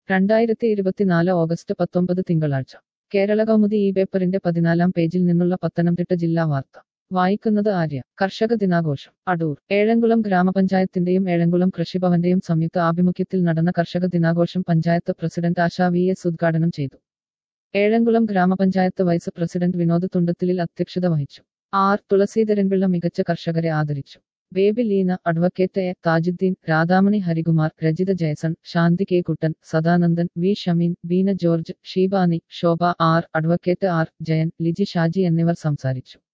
രണ്ടായിരത്തി ഇരുപത്തിനാല് ഓഗസ്റ്റ് പത്തൊമ്പത് തിങ്കളാഴ്ച കേരള കൗമുദി ഈ പേപ്പറിന്റെ പതിനാലാം പേജിൽ നിന്നുള്ള പത്തനംതിട്ട ജില്ലാ വാർത്ത വായിക്കുന്നത് ആര്യ കർഷക ദിനാഘോഷം അടൂർ ഏഴംകുളം ഗ്രാമപഞ്ചായത്തിന്റെയും ഏഴംകുളം കൃഷിഭവന്റെയും സംയുക്ത ആഭിമുഖ്യത്തിൽ നടന്ന കർഷക ദിനാഘോഷം panchayat president Asha V S ഉദ്ഘാടനം ചെയ്തു ഏഴംകുളം ഗ്രാമപഞ്ചായത്ത് വൈസ് പ്രസിഡന്റ് വിനോദ് തുണ്ടത്തിലിൽ അധ്യക്ഷത വഹിച്ചു ആർ തുളസീധരൻപിള്ള മികച്ച കർഷകരെ ആദരിച്ചു Baby Leena advocate A Thajudheen Radhamani Harikumar Rajitha Jayson Shanthi K Kuttan Sadanandan V Shameen Beena George Sheebani Shobha R advocate R Jayan Liji Shaji എന്നിവർ സംസാരിച്ചു